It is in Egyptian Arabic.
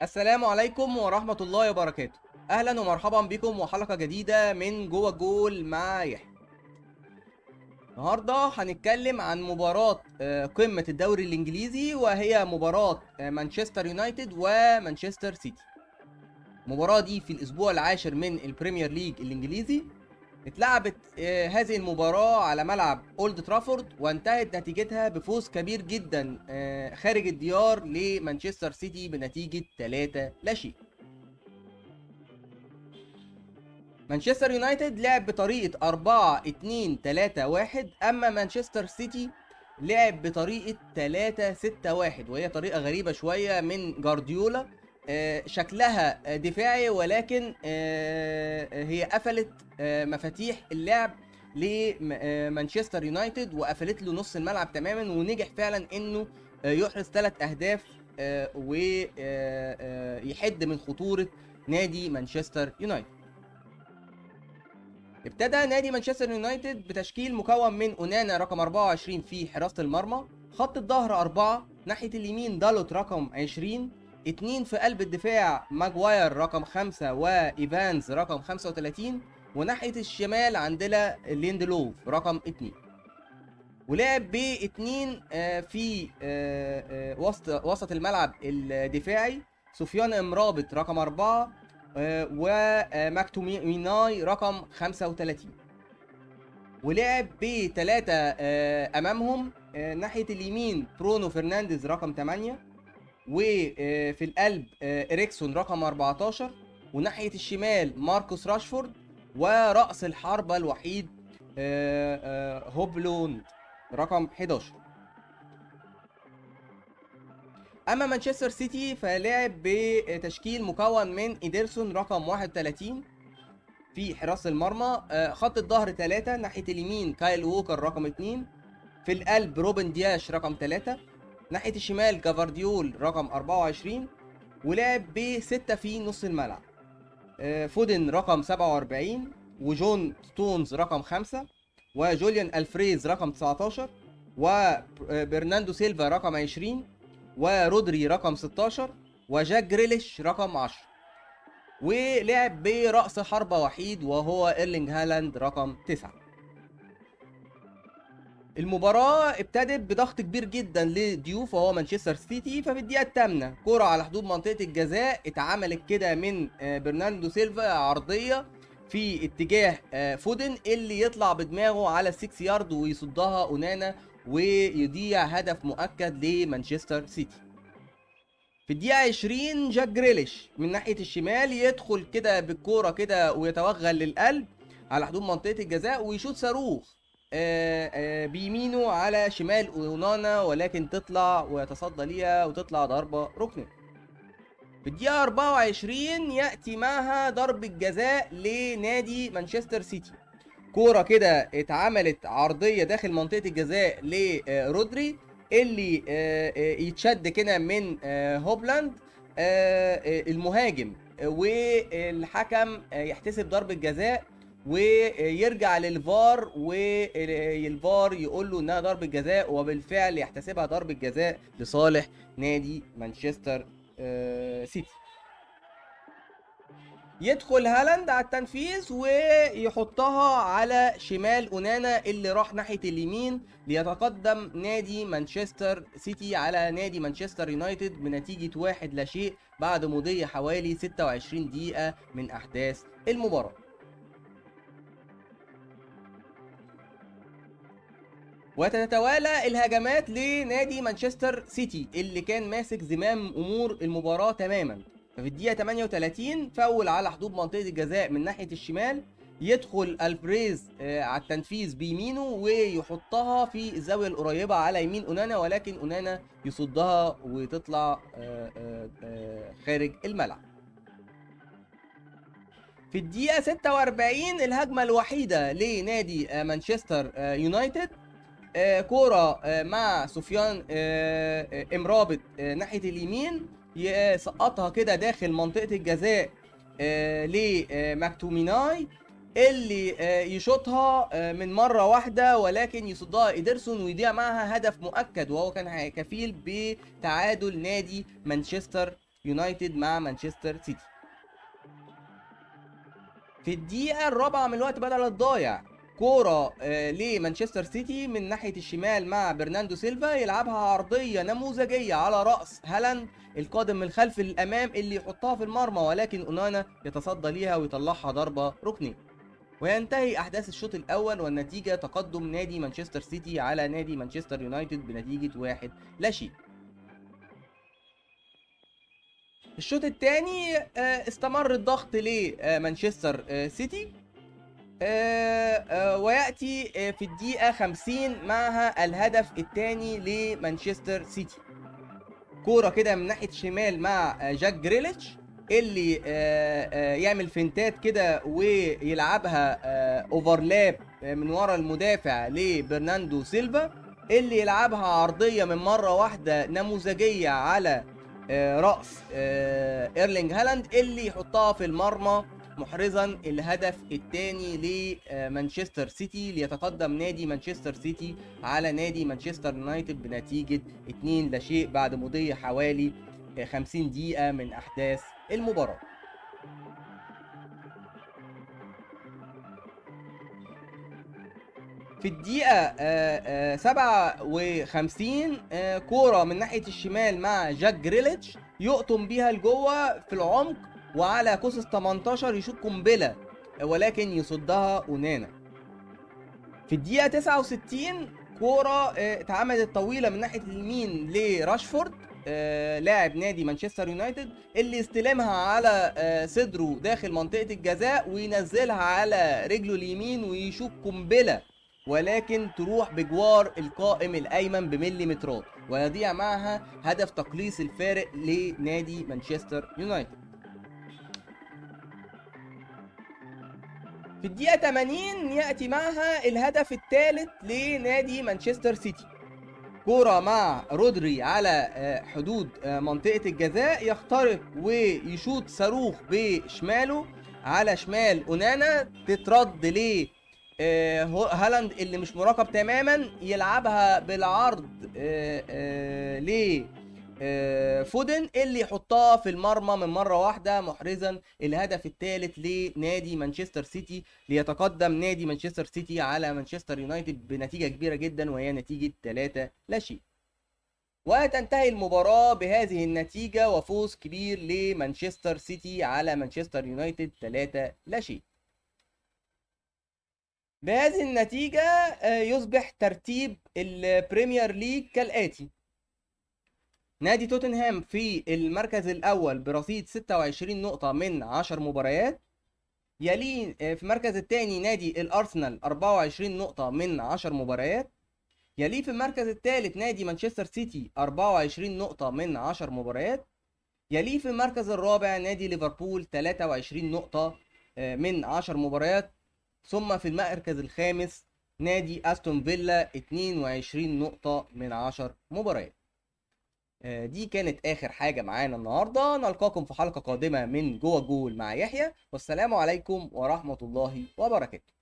السلام عليكم ورحمة الله وبركاته أهلا ومرحبا بكم وحلقة جديدة من جوه الجول مع يحيى النهاردة هنتكلم عن مباراة آه، قمة الدوري الإنجليزي وهي مباراة آه، مانشستر يونايتد ومانشستر سيتي المباراة دي في الأسبوع العاشر من البريمير ليج الإنجليزي اتلعبت آه، هذه المباراة على ملعب اولد ترافورد وانتهت نتيجتها بفوز كبير جدا آه، خارج الديار لمانشستر سيتي بنتيجة 3 لا شيء. مانشستر يونايتد لعب بطريقة 4 2 3 1 اما مانشستر سيتي لعب بطريقة 3 6 1 وهي طريقة غريبة شوية من جارديولا آه، شكلها آه، دفاعي ولكن آه، هي قفلت آه، مفاتيح اللعب لمانشستر يونايتد وقفلت له نص الملعب تماما ونجح فعلا انه آه، يحرز ثلاث اهداف ويحد من خطوره نادي مانشستر يونايتد ابتدى نادي مانشستر يونايتد بتشكيل مكون من اونانا رقم 24 في حراسه المرمى خط الظهر أربعة ناحية اليمين دالوت رقم 20 اتنين في قلب الدفاع ماجواير رقم خمسة وإيفانز رقم 35 وناحية الشمال عندنا ليندلوف رقم اتنين ولعب باتنين آه، في آه، آه، وسط وسط الملعب الدفاعي سفيان امرابط رقم أربعة آه، وماكتوميناي رقم 35 ولعب بثلاثة آه، أمامهم آه، ناحية اليمين برونو فرنانديز رقم 8 وفي القلب آه، إريكسون رقم 14 وناحية الشمال ماركوس راشفورد ورأس الحربة الوحيد آه، آه، هوبلوند رقم 11 اما مانشستر سيتي فلعب بتشكيل مكون من ايدرسون رقم 31 في حراسه المرمى آه، خط الظهر 3 ناحيه اليمين كايل ووكر رقم 2 في القلب روبن دياش رقم 3 ناحيه الشمال كافارديول رقم 24 ولعب بستة في نص الملعب آه، فودن رقم 47 وجون ستونز رقم 5 وجوليان الفريز رقم 19 وبرناندو سيلفا رقم 20 ورودري رقم 16 وجاك جريليش رقم 10 ولعب برأس حربة وحيد وهو ايرلينج هالاند رقم 9 المباراة ابتدت بضغط كبير جدا لضيوف وهو مانشستر سيتي ففي الدقيقة الثامنة كرة على حدود منطقة الجزاء اتعملت كده من آه، برناندو سيلفا عرضية في اتجاه آه، فودن اللي يطلع بدماغه على 6 يارد ويصدها اونانا ويضيع هدف مؤكد لمانشستر سيتي في الدقيقة 20 جاك جريليش من ناحية الشمال يدخل كده بالكورة كده ويتوغل للقلب على حدود منطقة الجزاء ويشوط صاروخ آه، آه، بيمينه على شمال اونانا ولكن تطلع ويتصدى ليها وتطلع ضربة ركنية في الدقيقة 24 يأتي معها ضربة جزاء لنادي مانشستر سيتي كورة كده اتعملت عرضية داخل منطقة الجزاء لرودري اللي آه، آه، يتشد كده من آه، هوبلاند آه، آه، المهاجم آه، والحكم آه، يحتسب ضربة جزاء ويرجع للفار والفار يقول له انها ضربة جزاء وبالفعل يحتسبها ضربة جزاء لصالح نادي مانشستر آه، سيتي يدخل هالاند على التنفيذ ويحطها على شمال اونانا اللي راح ناحيه اليمين ليتقدم نادي مانشستر سيتي على نادي مانشستر يونايتد بنتيجه واحد لا شيء بعد مضي حوالي 26 دقيقه من احداث المباراه وتتوالى الهجمات لنادي مانشستر سيتي اللي كان ماسك زمام امور المباراه تماما ففي الدقيقه 38 فاول على حدود منطقه الجزاء من ناحيه الشمال يدخل الفريز آه، على التنفيذ بيمينه ويحطها في الزاويه القريبه على يمين اونانا ولكن اونانا يصدها وتطلع آه، آه، آه، خارج الملعب في الدقيقة 46 الهجمة الوحيدة لنادي آه، مانشستر آه، يونايتد آه، كورة آه، مع سفيان آه، آه، امرابط آه، ناحية اليمين يسقطها كده داخل منطقة الجزاء آه، لماكتوميناي اللي آه، يشوطها آه، من مرة واحدة ولكن يصدها إيدرسون ويضيع معها هدف مؤكد وهو كان كفيل بتعادل نادي مانشستر يونايتد مع مانشستر سيتي في الدقيقة الرابعة من الوقت بدل الضايع كورة آه لمانشستر سيتي من ناحية الشمال مع برناندو سيلفا يلعبها عرضية نموذجية على رأس هالاند القادم من الخلف للأمام اللي يحطها في المرمى ولكن أونانا يتصدى ليها ويطلعها ضربة ركنية وينتهي أحداث الشوط الأول والنتيجة تقدم نادي مانشستر سيتي على نادي مانشستر يونايتد بنتيجة واحد لا شيء الشوط الثاني استمر الضغط لمانشستر سيتي وياتي في الدقيقه 50 معها الهدف الثاني لمانشستر سيتي كوره كده من ناحيه الشمال مع جاك جريليتش اللي يعمل فنتات كده ويلعبها اوفرلاب من ورا المدافع لبرناندو سيلفا اللي يلعبها عرضيه من مره واحده نموذجيه على راس ايرلينج هالاند اللي يحطها في المرمى محرزا الهدف الثاني لمانشستر سيتي ليتقدم نادي مانشستر سيتي على نادي مانشستر يونايتد بنتيجه 2 لا شيء بعد مضي حوالي 50 دقيقه من احداث المباراه في الدقيقة آه، آه، 57 آه، كورة من ناحية الشمال مع جاك جريليتش يقطم بيها لجوه في العمق وعلى كوسس 18 يشوط قنبلة ولكن يصدها اونانا في الدقيقة 69 كورة اتعملت طويلة من ناحية اليمين لراشفورد آه، لاعب نادي مانشستر يونايتد اللي استلمها على آه، صدره داخل منطقة الجزاء وينزلها على رجله اليمين ويشوط قنبلة ولكن تروح بجوار القائم الايمن بمليمترات ويضيع معها هدف تقليص الفارق لنادي مانشستر يونايتد في الدقيقة 80 يأتي معها الهدف الثالث لنادي مانشستر سيتي كورة مع رودري على حدود منطقة الجزاء يخترق ويشوط صاروخ بشماله على شمال اونانا تترد ل هالاند اللي مش مراقب تماما يلعبها بالعرض ل فودن اللي يحطها في المرمى من مره واحده محرزا الهدف الثالث لنادي مانشستر سيتي ليتقدم نادي مانشستر سيتي على مانشستر يونايتد بنتيجه كبيره جدا وهي نتيجه 3 لا شيء وتنتهي المباراة بهذه النتيجة وفوز كبير لمانشستر سيتي على مانشستر يونايتد 3 لا شيء بهذه النتيجة يصبح ترتيب البريمير ليج كالآتي نادي توتنهام في المركز الأول برصيد 26 نقطة من 10 مباريات يليه في المركز الثاني نادي الأرسنال 24 نقطة من 10 مباريات يليه في المركز الثالث نادي مانشستر سيتي 24 نقطة من 10 مباريات يليه في المركز الرابع نادي ليفربول 23 نقطة من 10 مباريات ثم في المركز الخامس نادي استون فيلا 22 نقطة من 10 مباريات دي كانت اخر حاجة معانا النهاردة نلقاكم في حلقة قادمة من جوه جول مع يحيى والسلام عليكم ورحمة الله وبركاته